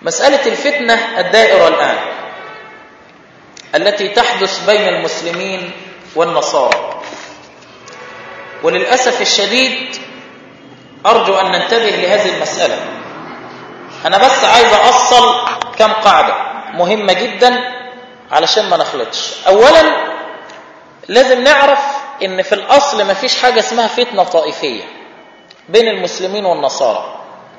مسألة الفتنة الدائرة الآن التي تحدث بين المسلمين والنصارى وللأسف الشديد أرجو أن ننتبه لهذه المسألة أنا بس عايز أصل كم قاعدة مهمة جدا علشان ما نخلطش أولا لازم نعرف إن في الأصل ما فيش حاجة اسمها فتنة طائفية بين المسلمين والنصارى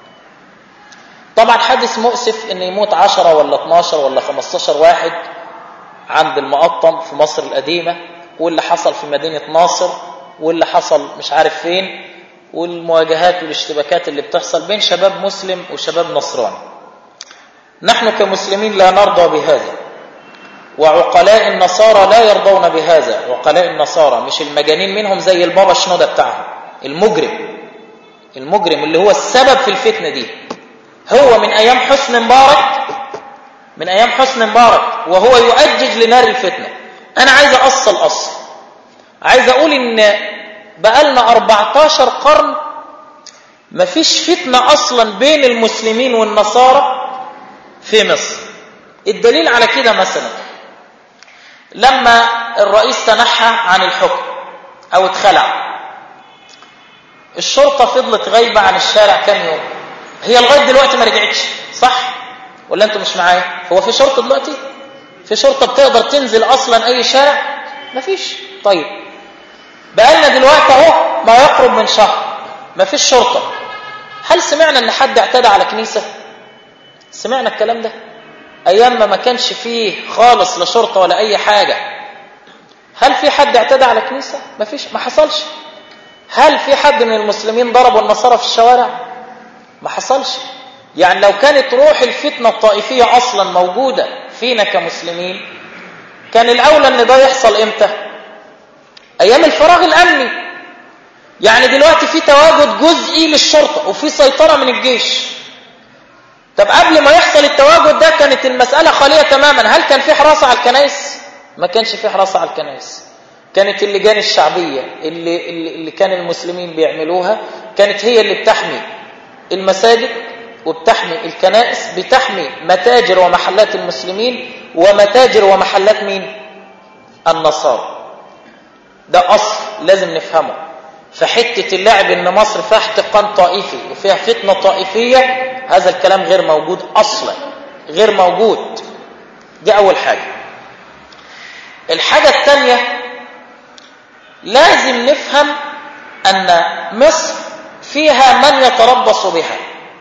طبعا حادث مؤسف ان يموت عشرة ولا 12 ولا 15 واحد عند المقطم في مصر القديمة واللي حصل في مدينة ناصر واللي حصل مش عارف فين والمواجهات والاشتباكات اللي بتحصل بين شباب مسلم وشباب نصراني نحن كمسلمين لا نرضى بهذا وعقلاء النصارى لا يرضون بهذا عقلاء النصارى مش المجانين منهم زي البابا شنودة بتاعهم المجرم المجرم اللي هو السبب في الفتنة دي هو من أيام حسن مبارك من أيام حسن مبارك وهو يؤجج لنار الفتنة أنا عايز أصل أصل عايز أقول إن بقالنا 14 قرن مفيش فتنة أصلا بين المسلمين والنصارى في مصر الدليل على كده مثلا لما الرئيس تنحى عن الحكم أو اتخلع الشرطة فضلت غايبة عن الشارع كام يوم هي لغاية دلوقتي ما رجعتش صح ولا انتوا مش معايا هو في شرطة دلوقتي في شرطة بتقدر تنزل أصلا أي شارع مفيش طيب بقالنا دلوقتي اهو ما يقرب من شهر مفيش شرطة هل سمعنا ان حد اعتدى على كنيسة سمعنا الكلام ده ايام ما ما كانش فيه خالص لا شرطة ولا اي حاجة هل في حد اعتدى على كنيسة مفيش ما حصلش هل في حد من المسلمين ضربوا النصارى في الشوارع ما حصلش يعني لو كانت روح الفتنة الطائفية أصلا موجودة فينا كمسلمين كان الأولى أن ده يحصل إمتى أيام الفراغ الأمني يعني دلوقتي في تواجد جزئي للشرطة وفي سيطرة من الجيش طب قبل ما يحصل التواجد ده كانت المسألة خالية تماما هل كان في حراسة على الكنائس ما كانش في حراسة على الكنائس كانت اللجان الشعبية اللي, اللي كان المسلمين بيعملوها كانت هي اللي بتحمي المساجد وبتحمي الكنائس بتحمي متاجر ومحلات المسلمين ومتاجر ومحلات مين النصارى ده أصل لازم نفهمه فحتة اللعب ان مصر فيها احتقان طائفي وفيها فتنة طائفية هذا الكلام غير موجود أصلا غير موجود دي أول حاجة الحاجة الثانية لازم نفهم أن مصر فيها من يتربص بها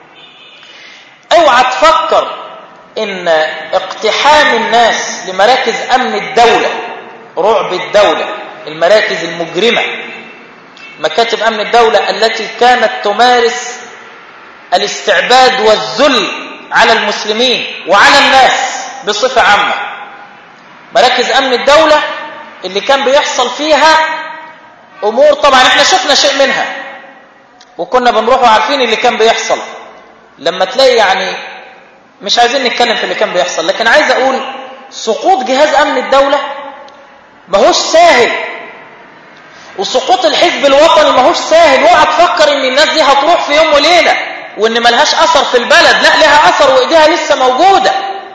اوعى تفكر ان اقتحام الناس لمراكز امن الدولة رعب الدولة المراكز المجرمة مكاتب امن الدولة التي كانت تمارس الاستعباد والذل على المسلمين وعلى الناس بصفة عامة مراكز امن الدولة اللي كان بيحصل فيها امور طبعا احنا شفنا شيء منها وكنا بنروح وعارفين اللي كان بيحصل لما تلاقي يعني مش عايزين نتكلم في اللي كان بيحصل لكن عايز اقول سقوط جهاز امن الدولة ماهوش سهل وسقوط الحزب الوطني ماهوش سهل اوعى تفكر ان الناس دي هتروح في يوم وليلة وان ملهاش اثر في البلد لا لها اثر وايديها لسه موجودة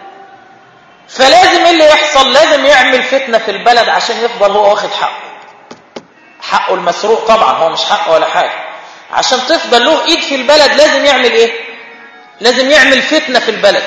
فلازم اللي يحصل لازم يعمل فتنة في البلد عشان يفضل هو واخد حقه حقه المسروق طبعا هو مش حقه ولا حاجة عشان تفضل له ايد في البلد لازم يعمل ايه لازم يعمل فتنة في البلد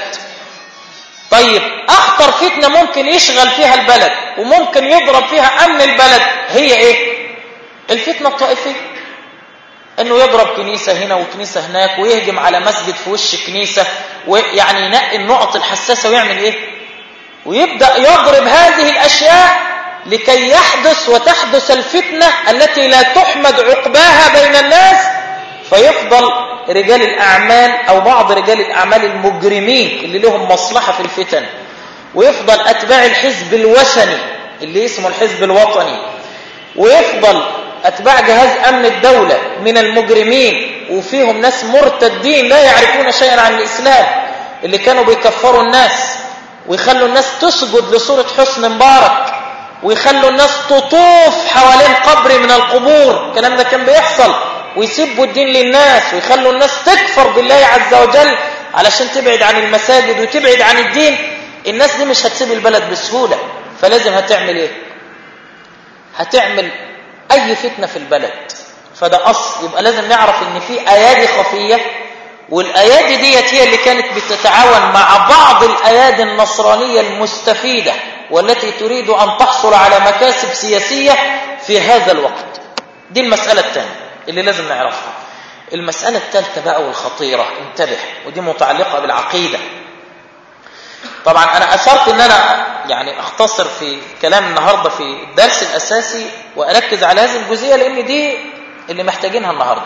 طيب اخطر فتنة ممكن يشغل فيها البلد وممكن يضرب فيها امن البلد هي ايه الفتنة الطائفية انه يضرب كنيسة هنا وكنيسة هناك ويهجم على مسجد في وش كنيسة ويعني ينقي النقط الحساسة ويعمل ايه ويبدأ يضرب هذه الاشياء لكي يحدث وتحدث الفتنة التي لا تحمد عقباها بين الناس فيفضل رجال الأعمال أو بعض رجال الأعمال المجرمين اللي لهم مصلحة في الفتن ويفضل أتباع الحزب الوثني اللي اسمه الحزب الوطني ويفضل أتباع جهاز أمن الدولة من المجرمين وفيهم ناس مرتدين لا يعرفون شيئا عن الإسلام اللي كانوا بيكفروا الناس ويخلوا الناس تسجد لصورة حسن مبارك ويخلوا الناس تطوف حوالين قبر من القبور الكلام ده كان بيحصل ويسبوا الدين للناس ويخلوا الناس تكفر بالله عز وجل علشان تبعد عن المساجد وتبعد عن الدين الناس دي مش هتسيب البلد بسهولة فلازم هتعمل ايه هتعمل اي فتنة في البلد فده اصل يبقى لازم نعرف ان في ايادي خفية والايادي ديت هي اللي كانت بتتعاون مع بعض الايادي النصرانية المستفيدة والتي تريد ان تحصل على مكاسب سياسية في هذا الوقت دي المسألة الثانية اللي لازم نعرفها المسألة الثالثة بقى والخطيرة انتبه ودي متعلقة بالعقيدة طبعا أنا أثرت أن أنا يعني أختصر في كلام النهاردة في الدرس الأساسي وأركز على هذه الجزئية لأن دي اللي محتاجينها النهاردة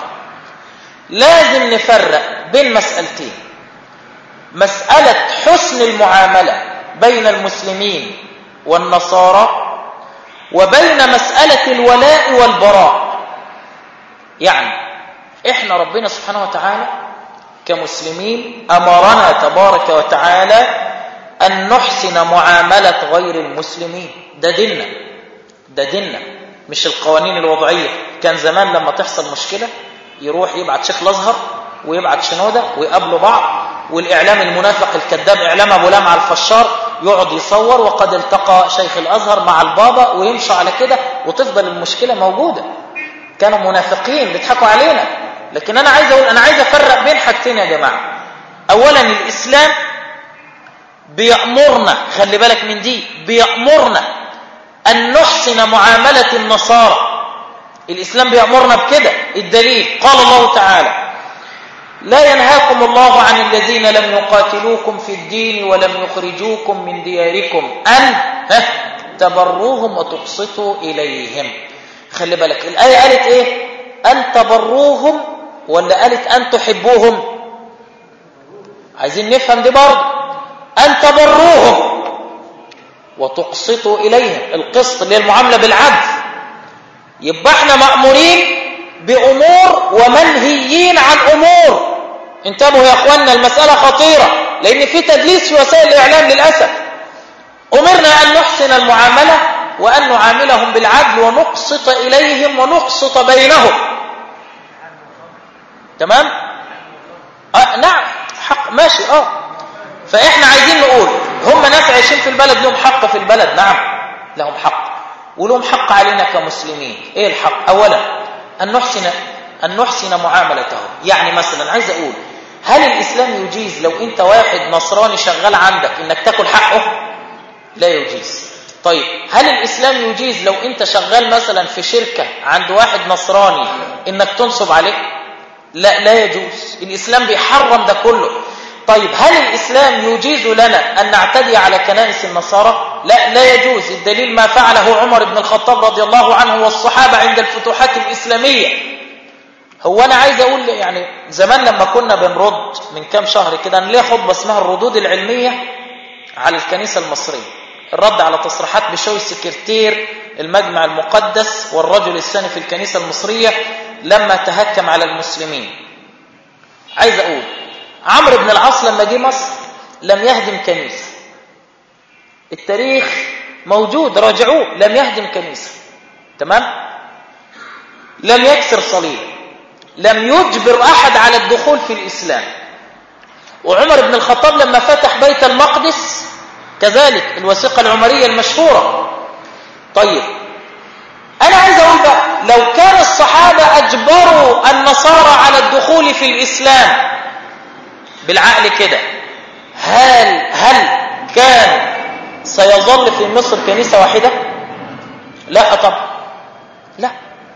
لازم نفرق بين مسألتين مسألة حسن المعاملة بين المسلمين والنصارى وبين مسألة الولاء والبراء يعني احنا ربنا سبحانه وتعالى كمسلمين أمرنا تبارك وتعالى أن نحسن معاملة غير المسلمين ده ديننا ده ديننا مش القوانين الوضعية كان زمان لما تحصل مشكلة يروح يبعت شيخ الازهر ويبعت شنودة ويقابلوا بعض والإعلام المنافق الكذاب إعلام أبو لام على الفشار يقعد يصور وقد التقى شيخ الأزهر مع البابا ويمشوا على كده وتفضل المشكلة موجودة كانوا منافقين بيضحكوا علينا لكن أنا عايز أقول أنا عايز أفرق بين حاجتين يا جماعة أولا الإسلام بيأمرنا خلي بالك من دي بيأمرنا أن نحسن معاملة النصارى الإسلام بيأمرنا بكده الدليل قال الله تعالى لا ينهاكم الله عن الذين لم يقاتلوكم في الدين ولم يخرجوكم من دياركم أن تبروهم وتقسطوا إليهم خلي بالك الآية قالت إيه أن تبروهم ولا قالت أن تحبوهم عايزين نفهم دي برضه أن تبروهم وتقسطوا إليهم القسط اللي هي المعاملة بالعدل يبقى احنا مأمورين بأمور ومنهيين عن أمور انتبهوا يا أخوانا المسألة خطيرة لأن في تدليس في وسائل الإعلام للأسف أمرنا أن نحسن المعاملة وأن نعاملهم بالعدل ونقسط إليهم ونقسط بينهم تمام آه نعم حق ماشي اه فإحنا عايزين نقول هم ناس عايشين في البلد لهم حق في البلد نعم لهم حق ولهم حق علينا كمسلمين ايه الحق اولا ان نحسن ان نحسن معاملتهم يعني مثلا عايز اقول هل الاسلام يجيز لو انت واحد نصراني شغال عندك انك تاكل حقه لا يجيز طيب هل الاسلام يجيز لو انت شغال مثلا في شركه عند واحد نصراني انك تنصب عليه لا لا يجوز الاسلام بيحرم ده كله طيب هل الإسلام يجيز لنا أن نعتدي على كنائس النصارى؟ لا لا يجوز الدليل ما فعله عمر بن الخطاب رضي الله عنه والصحابة عند الفتوحات الإسلامية هو أنا عايز أقول يعني زمان لما كنا بنرد من كام شهر كده أنا ليه خطبة اسمها الردود العلمية على الكنيسة المصرية الرد على تصريحات بشوي السكرتير المجمع المقدس والرجل الثاني في الكنيسة المصرية لما تهكم على المسلمين عايز أقول عمرو بن العاص لما جه مصر لم يهدم كنيسة التاريخ موجود راجعوه لم يهدم كنيسة تمام لم يكسر صليب لم يجبر أحد على الدخول في الإسلام وعمر بن الخطاب لما فتح بيت المقدس كذلك الوثيقة العمرية المشهورة طيب أنا عايز أقول بقى لو كان الصحابة أجبروا النصارى على الدخول في الإسلام بالعقل كده هل هل كان سيظل في مصر كنيسة واحدة لا طبعا لا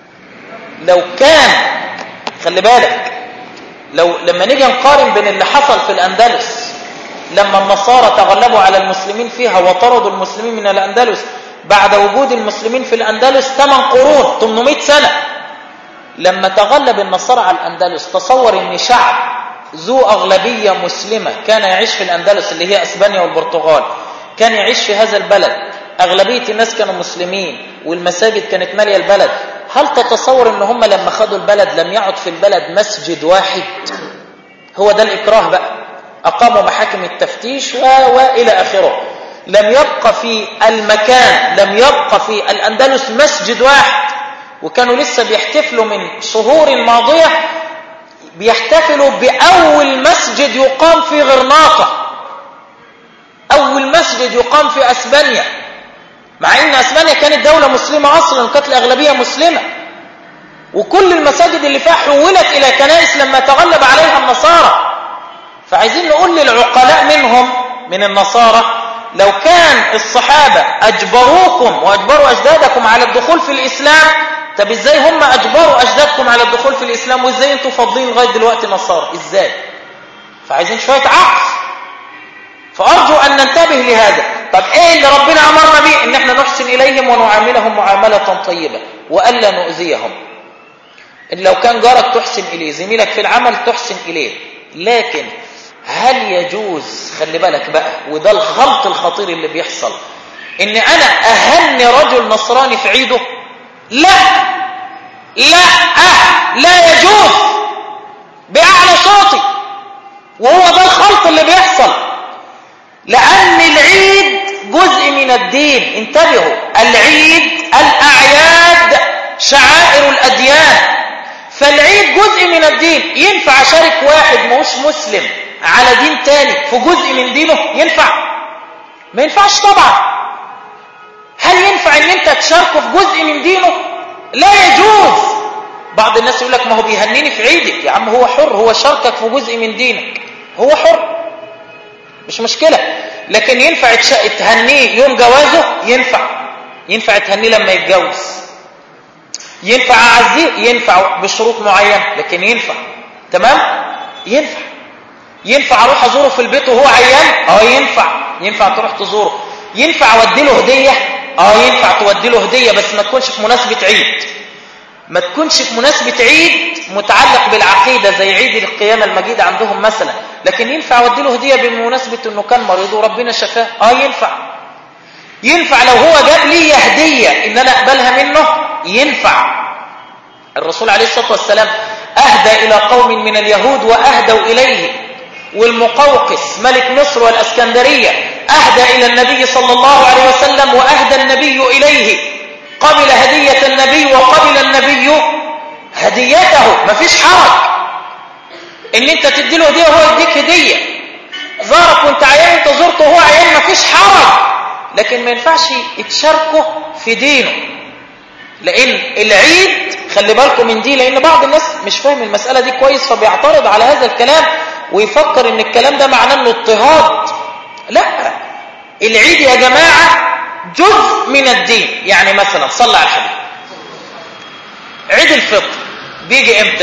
لو كان خلي بالك لو لما نيجي نقارن بين اللي حصل في الأندلس لما النصارى تغلبوا على المسلمين فيها وطردوا المسلمين من الأندلس بعد وجود المسلمين في الأندلس 8 قرون 800 سنة لما تغلب النصارى على الأندلس تصور ان شعب ذو أغلبية مسلمة كان يعيش في الأندلس اللي هي أسبانيا والبرتغال كان يعيش في هذا البلد أغلبية الناس كانوا مسلمين والمساجد كانت مالية البلد هل تتصور ان هم لما خدوا البلد لم يعد في البلد مسجد واحد هو ده الإكراه بقى أقاموا محاكم التفتيش و... وإلى آخره لم يبقى في المكان لم يبقى في الأندلس مسجد واحد وكانوا لسه بيحتفلوا من شهور ماضية بيحتفلوا بأول مسجد يقام في غرناطة أول مسجد يقام في أسبانيا مع أن أسبانيا كانت دولة مسلمة أصلا وكانت الأغلبية مسلمة وكل المساجد اللي فيها حولت إلى كنائس لما تغلب عليها النصارى فعايزين نقول للعقلاء منهم من النصارى لو كان الصحابة أجبروكم وأجبروا أجدادكم على الدخول في الإسلام طب إزاي هم أجبروا أجدادكم على الدخول في الإسلام وإزاي أنتوا فاضلين لغاية دلوقتي نصارى إزاي فعايزين شوية عقل فأرجو أن ننتبه لهذا طب إيه اللي ربنا أمرنا به إن احنا نحسن إليهم ونعاملهم معاملة طيبة وألا نؤذيهم إن لو كان جارك تحسن إليه زميلك في العمل تحسن إليه لكن هل يجوز خلي بالك بقى وده الخلط الخطير اللي بيحصل ان انا اهني رجل نصراني في عيده لا لا أه لا يجوز باعلى صوتي وهو ده الخلط اللي بيحصل لان العيد جزء من الدين انتبهوا العيد الاعياد شعائر الاديان فالعيد جزء من الدين ينفع اشارك واحد ماهوش مسلم على دين تاني في جزء من دينه ينفع ما ينفعش طبعا هل ينفع ان انت تشاركه في جزء من دينه لا يجوز بعض الناس يقول لك ما هو بيهنيني في عيدك يا عم هو حر هو شاركك في جزء من دينك هو حر مش مشكلة لكن ينفع تهنيه يوم جوازه ينفع ينفع تهنيه لما يتجوز ينفع اعزيه ينفع بشروط معينة لكن ينفع تمام ينفع ينفع اروح ازوره في البيت وهو عيان اه ينفع ينفع تروح تزوره ينفع اودي له هديه اه ينفع تودي له هديه بس ما تكونش في مناسبه عيد ما تكونش في مناسبه عيد متعلق بالعقيده زي عيد القيامه المجيد عندهم مثلا لكن ينفع اودي له هديه بمناسبه انه كان مريض وربنا شفاه اه ينفع ينفع لو هو جاب لي هديه ان انا اقبلها منه ينفع الرسول عليه الصلاه والسلام اهدى الى قوم من اليهود واهدوا اليه والمقوقس ملك مصر والاسكندريه اهدى الى النبي صلى الله عليه وسلم واهدى النبي اليه قبل هديه النبي وقبل النبي هديته مفيش حرج ان انت تدي له هديه وهو يديك هديه زارك وانت عيان انت زرته وهو عيان مفيش حرج لكن ما ينفعش يتشاركوا في دينه لان العيد خلي بالكم من دي لان بعض الناس مش فاهم المساله دي كويس فبيعترض على هذا الكلام ويفكر ان الكلام ده معناه انه اضطهاد لا العيد يا جماعه جزء من الدين يعني مثلا صلى على الحبيب عيد الفطر بيجي امتى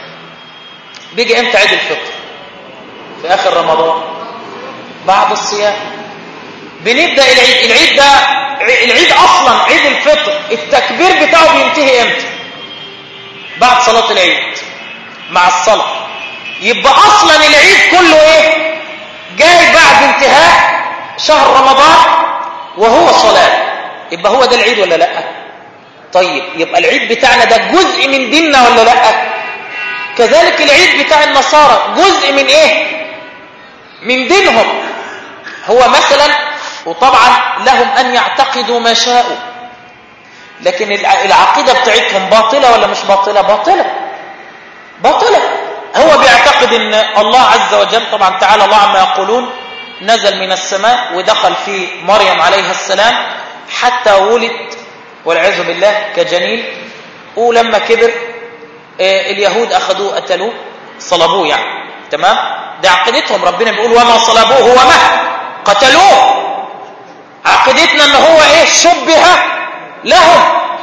بيجي امتى عيد الفطر في اخر رمضان بعد الصيام بنبدا العيد العيد ده العيد اصلا عيد الفطر التكبير بتاعه بينتهي امتى بعد صلاه العيد مع الصلاه يبقى اصلا العيد كله ايه جاي بعد انتهاء شهر رمضان وهو صلاه يبقى هو ده العيد ولا لا طيب يبقى العيد بتاعنا ده جزء من ديننا ولا لا كذلك العيد بتاع النصارى جزء من ايه من دينهم هو مثلا وطبعا لهم ان يعتقدوا ما شاءوا لكن العقيده بتاعتهم باطله ولا مش باطله باطله باطله هو بيعتقد ان الله عز وجل طبعا تعالى الله عما يقولون نزل من السماء ودخل في مريم عليها السلام حتى ولد والعياذ بالله كجنين ولما كبر اليهود اخذوه قتلوه صلبوه يعني تمام ده عقيدتهم ربنا بيقول وما صلبوه وما قتلوه عقيدتنا ان هو ايه شبه لهم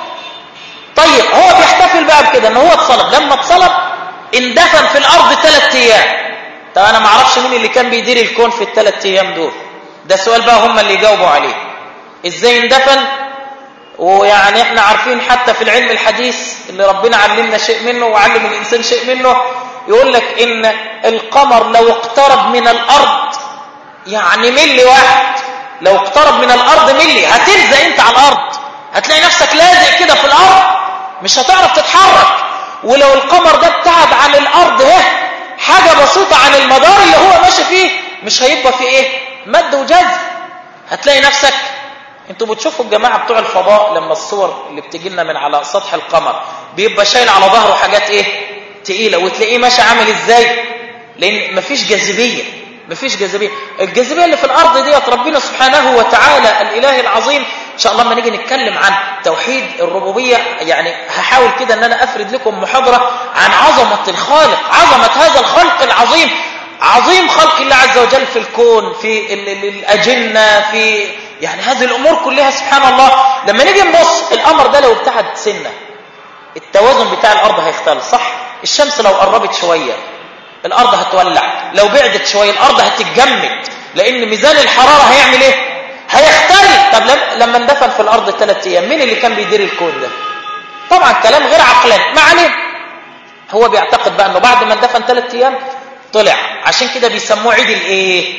طيب هو بيحتفل بقى بكده ان هو اتصلب لما اتصلب اندفن في الارض ثلاث ايام طب انا ما اعرفش مين اللي كان بيدير الكون في الثلاث ايام دول ده سؤال بقى هم اللي يجاوبوا عليه ازاي اندفن ويعني احنا عارفين حتى في العلم الحديث اللي ربنا علمنا شيء منه وعلم الانسان شيء منه يقول لك ان القمر لو اقترب من الارض يعني ملي واحد لو اقترب من الارض ملي هتلزق انت على الارض هتلاقي نفسك لازق كده في الارض مش هتعرف تتحرك ولو القمر ده ابتعد عن الارض اهي حاجه بسيطه عن المدار اللي هو ماشي فيه مش هيبقى فيه ايه مد وجذب هتلاقي نفسك انتوا بتشوفوا الجماعه بتوع الفضاء لما الصور اللي بتجي لنا من على سطح القمر بيبقى شايل على ظهره حاجات ايه تقيلة وتلاقيه ماشي عامل ازاي لان مفيش جاذبية مفيش جاذبية الجاذبية اللي في الارض ديت ربنا سبحانه وتعالى الاله العظيم ان شاء الله لما نيجي نتكلم عن توحيد الربوبية يعني هحاول كده ان انا افرد لكم محاضرة عن عظمة الخالق عظمة هذا الخلق العظيم عظيم خلق الله عز وجل في الكون في الأجنة في يعني هذه الأمور كلها سبحان الله لما نيجي نبص الأمر ده لو ابتعد سنة التوازن بتاع الأرض هيختلف صح الشمس لو قربت شوية الأرض هتولع لو بعدت شوية الأرض هتتجمد لأن ميزان الحرارة هيعمل إيه هيختلف طب لما اندفن في الأرض ثلاث أيام مين اللي كان بيدير الكون ده طبعا كلام غير عقلاني ما عليه هو بيعتقد بقى أنه بعد ما اندفن ثلاث أيام طلع عشان كده بيسموه عيد الايه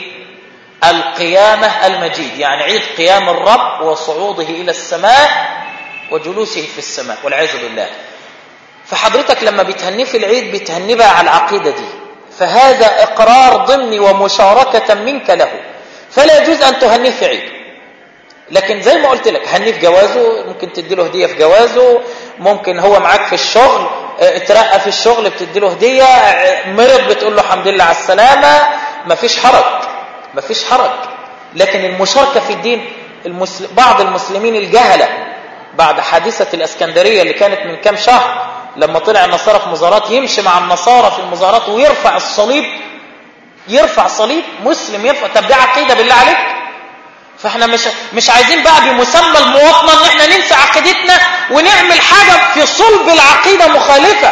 القيامة المجيد يعني عيد قيام الرب وصعوده إلى السماء وجلوسه في السماء والعياذ بالله فحضرتك لما بتهنيه في العيد بتهنيه بقى على العقيدة دي فهذا إقرار ضمني ومشاركة منك له فلا يجوز أن تهنيه في عيد لكن زي ما قلت لك هنيه في جوازه ممكن تدي له هدية في جوازه ممكن هو معاك في الشغل اترقى في الشغل بتدي له هدية مرض بتقول له الحمد لله على السلامة مفيش حرج مفيش حرج لكن المشاركة في الدين المسلم بعض المسلمين الجهلة بعد حادثة الاسكندرية اللي كانت من كام شهر لما طلع النصارى في مظاهرات يمشي مع النصارى في المظاهرات ويرفع الصليب يرفع صليب مسلم يرفع طب دي عقيدة بالله عليك فاحنا مش مش عايزين بقى بمسمى المواطنه ان احنا ننسى عقيدتنا ونعمل حاجه في صلب العقيده مخالفه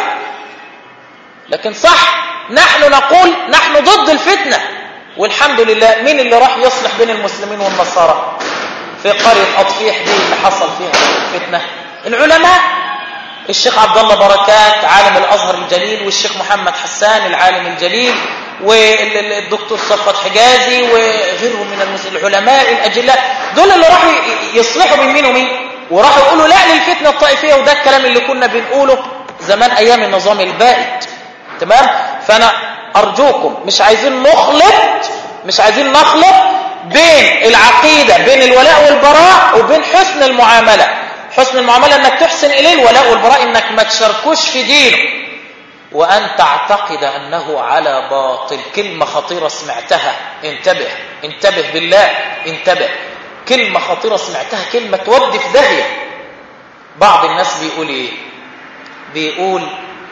لكن صح نحن نقول نحن ضد الفتنه والحمد لله مين اللي راح يصلح بين المسلمين والنصارى في قريه اطفيح دي اللي حصل فيها الفتنه العلماء الشيخ عبد الله بركات عالم الازهر الجليل والشيخ محمد حسان العالم الجليل والدكتور صفت حجازي وغيرهم من العلماء الأجلاء دول اللي راحوا يصلحوا بين مين ومين وراحوا يقولوا لا للفتنة الطائفية وده الكلام اللي كنا بنقوله زمان أيام النظام البائد تمام فأنا أرجوكم مش عايزين نخلط مش عايزين نخلط بين العقيدة بين الولاء والبراء وبين حسن المعاملة حسن المعاملة انك تحسن اليه الولاء والبراء انك ما تشاركوش في دينه وأن تعتقد أنه على باطل كلمة خطيرة سمعتها انتبه انتبه بالله انتبه كلمة خطيرة سمعتها كلمة تودي في داهية بعض الناس بيقول ايه بيقول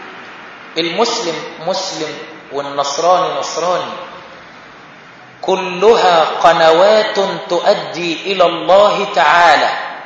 المسلم مسلم والنصراني نصراني كلها قنوات تؤدي إلى الله تعالى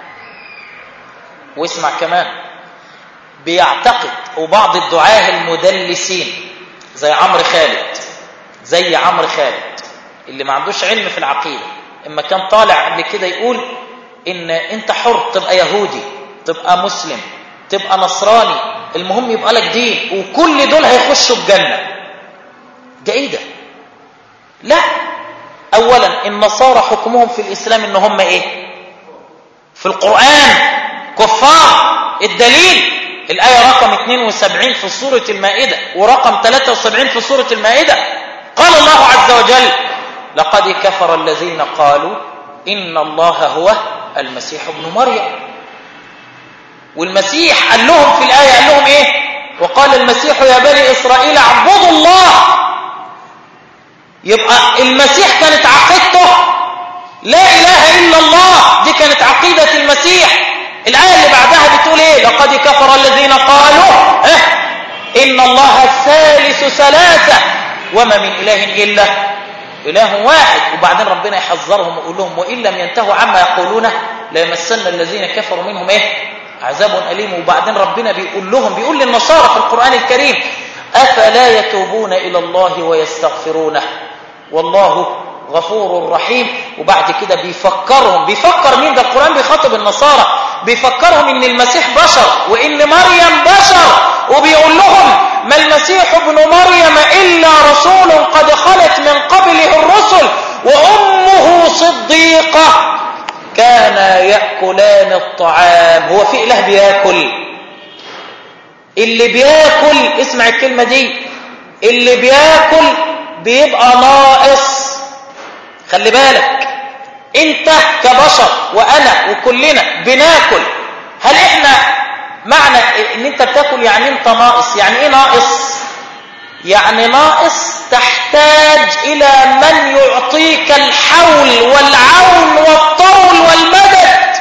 واسمع كمان بيعتقد وبعض الدعاه المدلسين زي عمرو خالد زي عمرو خالد اللي ما عندوش علم في العقيدة اما كان طالع قبل كده يقول ان انت حر تبقى يهودي تبقى مسلم تبقى نصراني المهم يبقى لك دين وكل دول هيخشوا الجنة ده ايه ده لا اولا النصارى حكمهم في الاسلام ان هم ايه في القرآن كفار الدليل الآية رقم 72 في سورة المائدة ورقم 73 في سورة المائدة قال الله عز وجل لقد كفر الذين قالوا إن الله هو المسيح ابن مريم والمسيح قال لهم في الآية قال لهم إيه وقال المسيح يا بني إسرائيل اعبدوا الله يبقى المسيح كانت عقيدته لا إله إلا الله دي كانت عقيدة المسيح الآية اللي بعدها بتقول إيه لقد كفر الذين قالوا إيه؟ إن الله ثالث ثلاثة وما من إله إلا إله واحد وبعدين ربنا يحذرهم ويقول لهم وإن لم ينتهوا عما يقولونه ليمسن الذين كفروا منهم إيه عذاب أليم وبعدين ربنا بيقول لهم بيقول للنصارى في القرآن الكريم أفلا يتوبون إلى الله ويستغفرونه والله غفور رحيم وبعد كده بيفكرهم بيفكر مين ده القرآن بيخاطب النصارى بيفكرهم ان المسيح بشر وان مريم بشر وبيقول لهم ما المسيح ابن مريم الا رسول قد خلت من قبله الرسل وامه صديقة كانا يأكلان الطعام هو في اله بياكل اللي بياكل اسمع الكلمة دي اللي بياكل بيبقى ناقص خلي بالك انت كبشر وانا وكلنا بناكل هل احنا معنى ان انت بتاكل يعني انت ناقص يعني ايه ناقص يعني ناقص تحتاج إلى من يعطيك الحول والعون والطول والمدد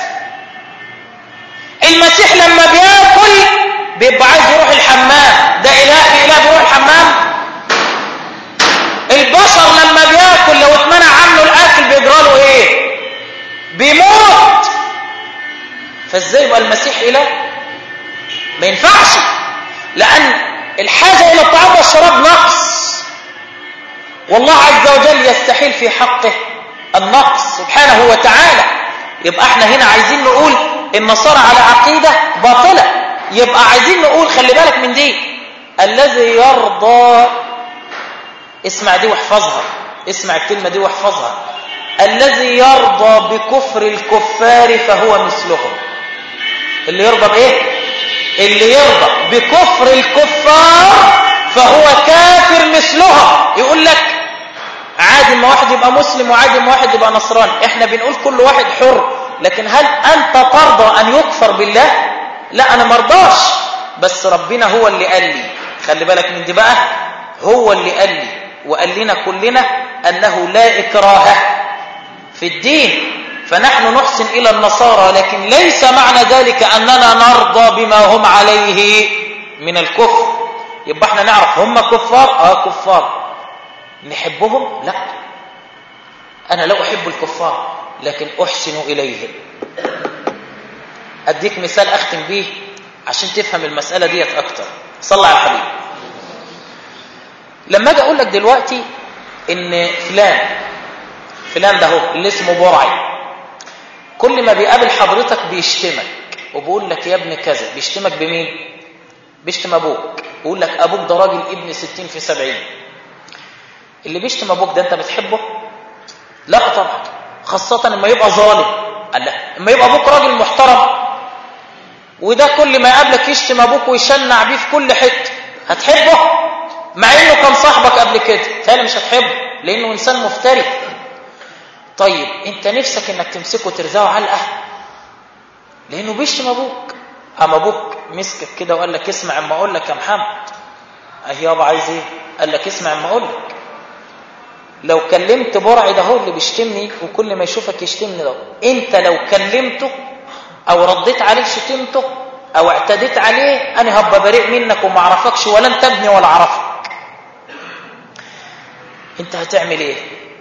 المسيح لما بياكل بيبقى عايز يروح الحمام ده إله في إله بيروح الحمام البشر لما بياكل لو اتمنع عنه الأكل بيجرى له إيه بيموت فازاي يبقى المسيح إله ما ينفعش لأن الحاجة إلى الطعام والشراب نقص والله عز وجل يستحيل في حقه النقص سبحانه وتعالى يبقى احنا هنا عايزين نقول النصارى على عقيدة باطلة يبقى عايزين نقول خلي بالك من دي الذي يرضى اسمع دي واحفظها اسمع الكلمة دي واحفظها الذي يرضى بكفر الكفار فهو مثلهم اللي يرضى بايه اللي يرضى بكفر الكفار فهو كافر مثلهم يقول لك عادي ما واحد يبقى مسلم وعادي ما واحد يبقى نصراني احنا بنقول كل واحد حر لكن هل انت ترضى ان يكفر بالله لا انا مرضاش بس ربنا هو اللي قال لي خلي بالك من دي بقى هو اللي قال لي وقال لنا كلنا انه لا اكراه في الدين فنحن نحسن إلى النصارى لكن ليس معنى ذلك أننا نرضى بما هم عليه من الكفر يبقى احنا نعرف هم كفار اه كفار نحبهم لا أنا لا أحب الكفار لكن أحسن إليهم أديك مثال أختم به عشان تفهم المسألة ديت أكتر صلى على الحبيب لما أجي أقول لك دلوقتي إن فلان فلان ده هو اللي اسمه برعي كل ما بيقابل حضرتك بيشتمك وبيقول لك يا ابن كذا بيشتمك بمين بيشتم ابوك بيقول لك ابوك ده راجل ابن ستين في سبعين اللي بيشتم ابوك ده انت بتحبه لا طبعا خاصة لما يبقى ظالم قال لا لما يبقى ابوك راجل محترم وده كل ما يقابلك يشتم ابوك ويشنع بيه في كل حته هتحبه مع انه كان صاحبك قبل كده فعلا مش هتحبه لانه انسان مفتري طيب انت نفسك انك تمسكه وترزعه علقه لانه بيشتم ابوك اما ابوك مسكك كده وقال لك اسمع اما اقول لك يا محمد اهي يابا عايز ايه قال لك اسمع اما اقول لك لو كلمت برعي ده هو اللي بيشتمني وكل ما يشوفك يشتمني ده انت لو كلمته او رديت عليه شتمته او اعتديت عليه انا هبقى بريء منك وما اعرفكش ولا انت ابني ولا اعرفك انت هتعمل ايه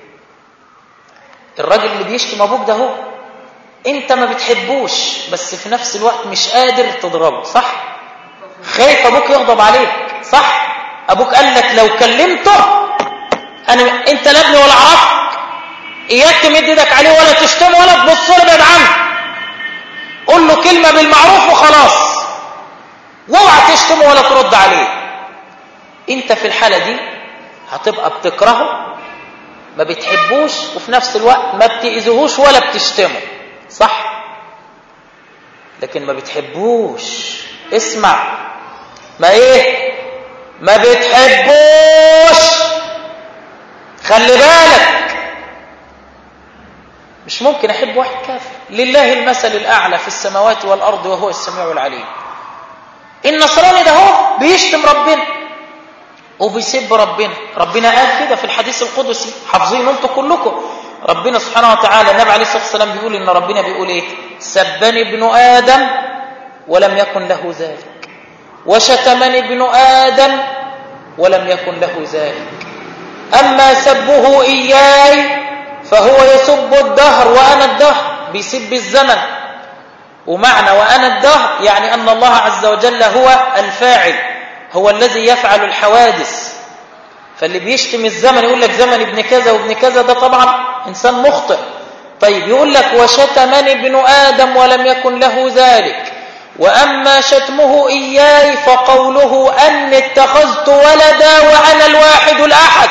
الراجل اللي بيشتم ابوك ده هو انت ما بتحبوش بس في نفس الوقت مش قادر تضربه صح خايف ابوك يغضب عليك صح ابوك قال لك لو كلمته انا انت لا ابني ولا اعرفك اياك تمد ايدك عليه ولا تشتمه ولا تبص له بعد عنه قول له كلمه بالمعروف وخلاص واوعى تشتمه ولا ترد عليه انت في الحاله دي هتبقى بتكرهه ما بتحبوش وفي نفس الوقت ما بتأذيهوش ولا بتشتمه صح لكن ما بتحبوش اسمع ما ايه ما بتحبوش خلي بالك مش ممكن احب واحد كافر لله المثل الاعلى في السماوات والارض وهو السميع العليم النصراني ده هو بيشتم ربنا وبيسب ربنا ربنا قال كده في الحديث القدسي حافظين انتم كلكم ربنا سبحانه وتعالى النبي عليه الصلاه والسلام بيقول ان ربنا بيقول ايه سبني ابن ادم ولم يكن له ذلك وشتمني ابن ادم ولم يكن له ذلك اما سبه اياي فهو يسب الدهر وانا الدهر بيسب الزمن ومعنى وانا الدهر يعني ان الله عز وجل هو الفاعل هو الذي يفعل الحوادث فاللي بيشتم الزمن يقول لك زمن ابن كذا وابن كذا ده طبعا إنسان مخطئ طيب يقول لك وشتمني ابن آدم ولم يكن له ذلك وأما شتمه إياي فقوله أني اتخذت ولدا وأنا الواحد الأحد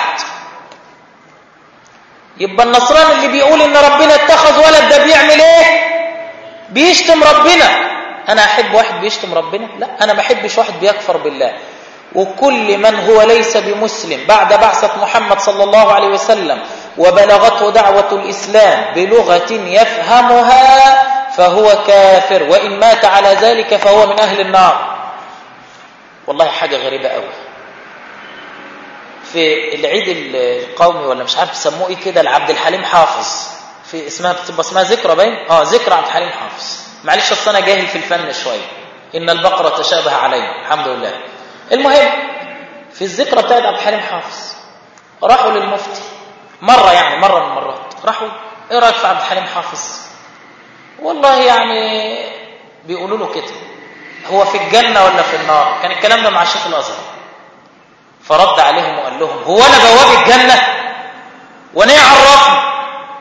يبقى النصراني اللي بيقول إن ربنا اتخذ ولد ده بيعمل إيه بيشتم ربنا أنا أحب واحد بيشتم ربنا لا أنا ما أحبش واحد بيكفر بالله وكل من هو ليس بمسلم بعد بعثة محمد صلى الله عليه وسلم وبلغته دعوة الإسلام بلغة يفهمها فهو كافر وإن مات على ذلك فهو من أهل النار والله حاجة غريبة قوي في العيد القومي ولا مش عارف يسموه ايه كده لعبد الحليم حافظ في اسمها بتبقى اسمها ذكرى باين اه ذكرى عبد الحليم حافظ معلش اصل انا جاهل في الفن شويه ان البقره تشابه علي الحمد لله المهم في الذكرى بتاعت عبد الحليم حافظ راحوا للمفتي مره يعني مره من المرات راحوا ايه رايك في عبد الحليم حافظ والله يعني بيقولوا له كده هو في الجنه ولا في النار كان الكلام ده مع شيخ الازهر فرد عليهم وقال لهم هو انا بواب الجنه وانا عرفني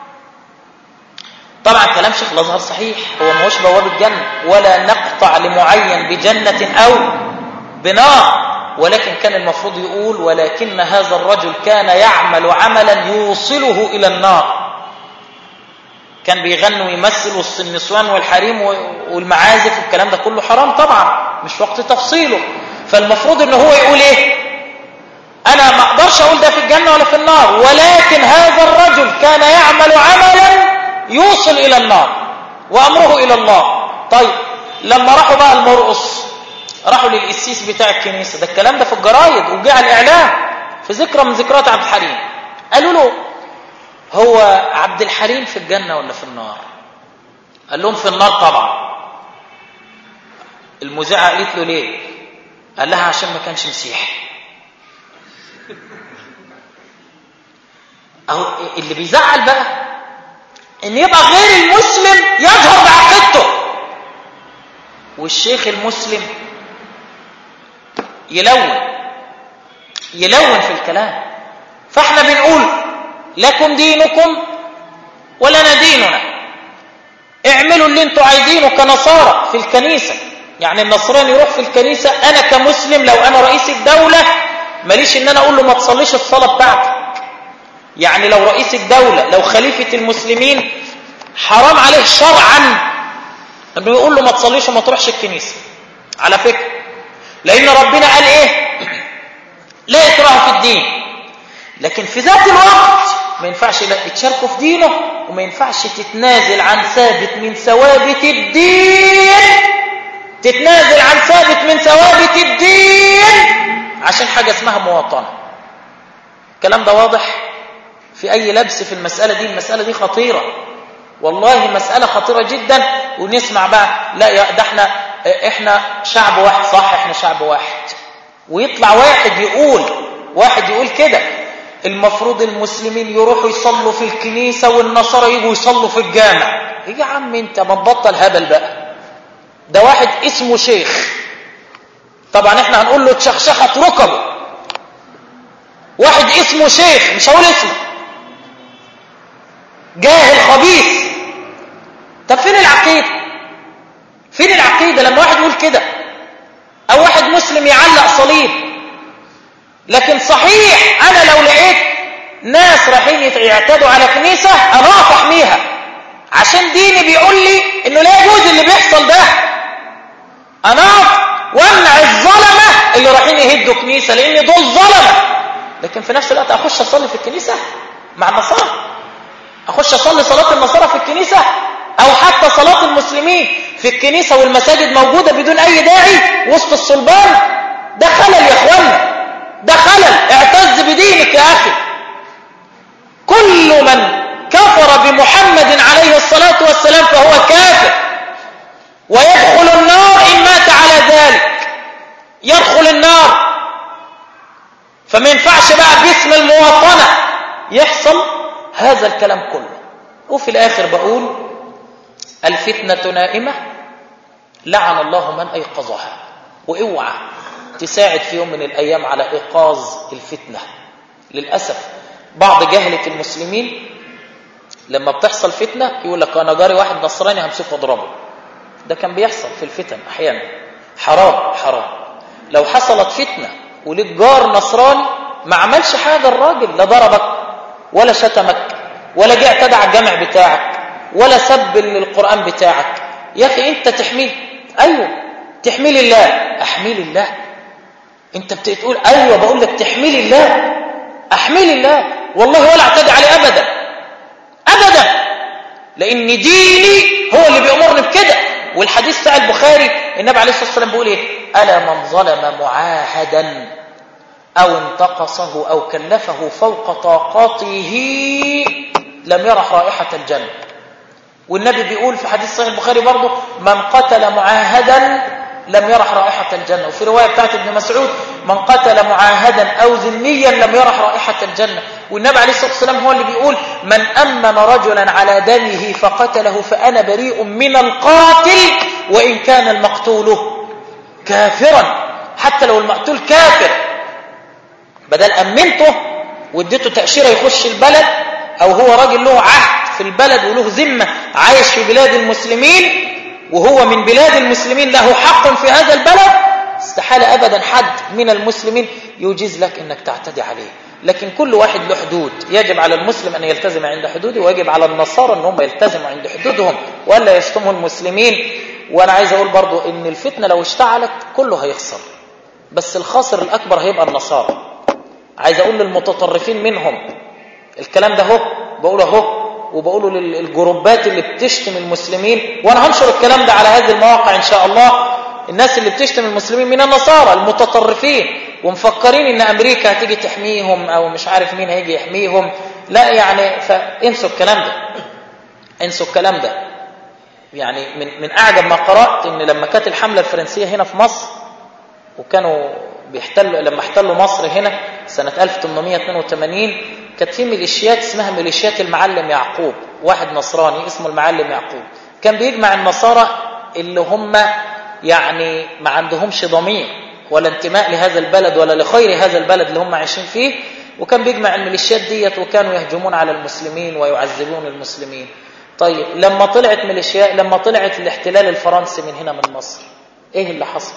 طبعا كلام شيخ الازهر صحيح هو ما هوش بواب الجنه ولا نقطع لمعين بجنه او بنار ولكن كان المفروض يقول ولكن هذا الرجل كان يعمل عملا يوصله الى النار كان بيغني ويمثل وسط النسوان والحريم والمعازف والكلام ده كله حرام طبعا مش وقت تفصيله فالمفروض ان هو يقول ايه انا ما اقدرش اقول ده في الجنه ولا في النار ولكن هذا الرجل كان يعمل عملا يوصل الى النار وامره الى الله طيب لما راحوا بقى المرقص راحوا للقسيس بتاع الكنيسه ده الكلام ده في الجرايد وجاء الاعلام في ذكرى من ذكريات عبد الحليم قالوا له هو عبد الحليم في الجنه ولا في النار قال لهم في النار طبعا المذيعه قالت له ليه قال لها عشان ما كانش مسيحي اهو اللي بيزعل بقى ان يبقى غير المسلم يجهر بعقيدته والشيخ المسلم يلون يلون في الكلام فاحنا بنقول لكم دينكم ولنا ديننا اعملوا اللي انتوا عايزينه كنصارى في الكنيسة يعني النصراني يروح في الكنيسة انا كمسلم لو انا رئيس الدولة ماليش ان انا اقول له ما تصليش الصلاة بتاعتك يعني لو رئيس الدولة لو خليفة المسلمين حرام عليه شرعا انه يقول له ما تصليش وما تروحش الكنيسة على فكرة لان ربنا قال ايه لا اكراه في الدين لكن في ذات الوقت ما ينفعش لا تشاركوا في دينه وما ينفعش تتنازل عن ثابت من ثوابت الدين تتنازل عن ثابت من ثوابت الدين عشان حاجة اسمها مواطنة الكلام ده واضح في أي لبس في المسألة دي المسألة دي خطيرة والله مسألة خطيرة جدا ونسمع بقى لا يا ده احنا احنا شعب واحد صح احنا شعب واحد ويطلع واحد يقول واحد يقول كده المفروض المسلمين يروحوا يصلوا في الكنيسة والنصارى يجوا يصلوا في الجامع ايه يا عم انت ما تبطل هبل بقى ده واحد اسمه شيخ طبعا احنا هنقول له تشخشخت ركبه واحد اسمه شيخ مش هقول اسمه جاهل خبيث طب فين العقيدة فين العقيدة لما واحد يقول كده او واحد مسلم يعلق صليب لكن صحيح انا لو لقيت ناس رايحين يعتدوا على كنيسة انا اقف احميها عشان ديني بيقول لي انه لا يجوز اللي بيحصل ده انا اقف وامنع الظلمة اللي رايحين يهدوا كنيسة لان دول ظلمة لكن في نفس الوقت اخش اصلي في الكنيسة مع النصارى اخش اصلي صلاة النصارى في الكنيسة او حتى صلاة المسلمين في الكنيسة والمساجد موجودة بدون اي داعي وسط الصلبان ده خلل يا اخوانا ده خلل اعتز بدينك يا اخي كل من كفر بمحمد عليه الصلاة والسلام فهو كافر ويدخل النار ان مات على ذلك يدخل النار فما ينفعش بقى باسم المواطنة يحصل هذا الكلام كله وفي الآخر بقول الفتنة نائمة لعن الله من أيقظها واوعى تساعد في يوم من الأيام على إيقاظ الفتنة للأسف بعض جهلة المسلمين لما بتحصل فتنة يقول لك أنا جاري واحد نصراني همسكه واضربه ده كان بيحصل في الفتن أحيانا حرام حرام لو حصلت فتنة وليك جار نصراني ما عملش حاجة الراجل لا ضربك ولا شتمك ولا جه اعتدى على الجامع بتاعك ولا سب للقرآن بتاعك يا أخي أنت تحميه أيوه تحميه لله أحميه لله أنت بتقول أيوه بقول لك تحميه لله أحميه لله والله ولا اعتدي عليه أبدا أبدا لأن ديني هو اللي بيأمرني بكده والحديث بتاع البخاري النبي عليه الصلاة والسلام بيقول إيه ألا من ظلم معاهدا أو انتقصه أو كلفه فوق طاقته لم يرح رائحة الجنة والنبي بيقول في حديث صحيح البخاري برضه من قتل معاهدا لم يرح رائحة الجنة وفي رواية بتاعت ابن مسعود من قتل معاهدا أو ذميا لم يرح رائحة الجنة والنبي عليه الصلاة والسلام هو اللي بيقول من أمن رجلا على دمه فقتله فأنا بريء من القاتل وإن كان المقتول كافرا حتى لو المقتول كافر بدل أمنته واديته تأشيرة يخش البلد أو هو راجل له عهد في البلد وله ذمة عايش في بلاد المسلمين وهو من بلاد المسلمين له حق في هذا البلد استحال أبدا حد من المسلمين يجيز لك أنك تعتدي عليه لكن كل واحد له حدود يجب على المسلم أن يلتزم عند حدوده ويجب على النصارى أن هم يلتزموا عند حدودهم ولا يشتموا المسلمين وأنا عايز أقول برضو أن الفتنة لو اشتعلت كله هيخسر بس الخاسر الأكبر هيبقى النصارى عايز أقول للمتطرفين منهم الكلام ده هو بقوله هو وبقوله للجروبات اللي بتشتم المسلمين وانا هنشر الكلام ده على هذه المواقع ان شاء الله الناس اللي بتشتم المسلمين من النصارى المتطرفين ومفكرين ان امريكا هتيجي تحميهم او مش عارف مين هيجي يحميهم لا يعني فانسوا الكلام ده انسوا الكلام ده يعني من من اعجب ما قرات ان لما كانت الحمله الفرنسيه هنا في مصر وكانوا بيحتلوا لما احتلوا مصر هنا سنه 1882 كانت في ميليشيات اسمها ميليشيات المعلم يعقوب واحد نصراني اسمه المعلم يعقوب كان بيجمع النصارى اللي هم يعني ما عندهمش ضمير ولا انتماء لهذا البلد ولا لخير هذا البلد اللي هم عايشين فيه وكان بيجمع الميليشيات ديت وكانوا يهجمون على المسلمين ويعذبون المسلمين طيب لما طلعت ميليشيات لما طلعت الاحتلال الفرنسي من هنا من مصر ايه اللي حصل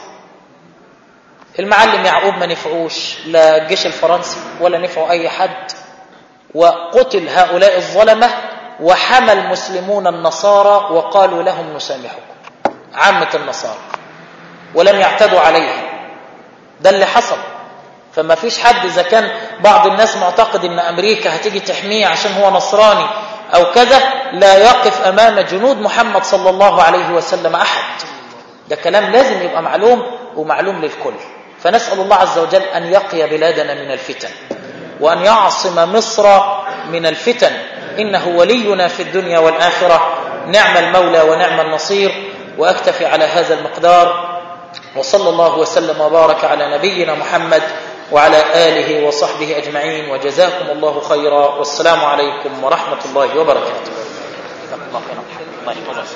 المعلم يعقوب ما نفعوش لا الجيش الفرنسي ولا نفعوا اي حد وقتل هؤلاء الظلمة وحمى المسلمون النصارى وقالوا لهم نسامحكم عامة النصارى ولم يعتدوا عليهم ده اللي حصل فما فيش حد إذا كان بعض الناس معتقد أن أمريكا هتيجي تحميه عشان هو نصراني أو كذا لا يقف أمام جنود محمد صلى الله عليه وسلم أحد ده كلام لازم يبقى معلوم ومعلوم للكل فنسأل الله عز وجل أن يقي بلادنا من الفتن وأن يعصم مصر من الفتن إنه ولينا في الدنيا والآخرة نعم المولى ونعم النصير وأكتفي على هذا المقدار وصلى الله وسلم وبارك على نبينا محمد وعلى آله وصحبه أجمعين وجزاكم الله خيرا والسلام عليكم ورحمة الله وبركاته الله خيرا الله يحفظك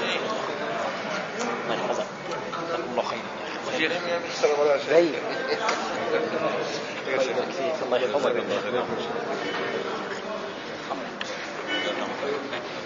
الله يحفظك الله خيرا الله يحفظك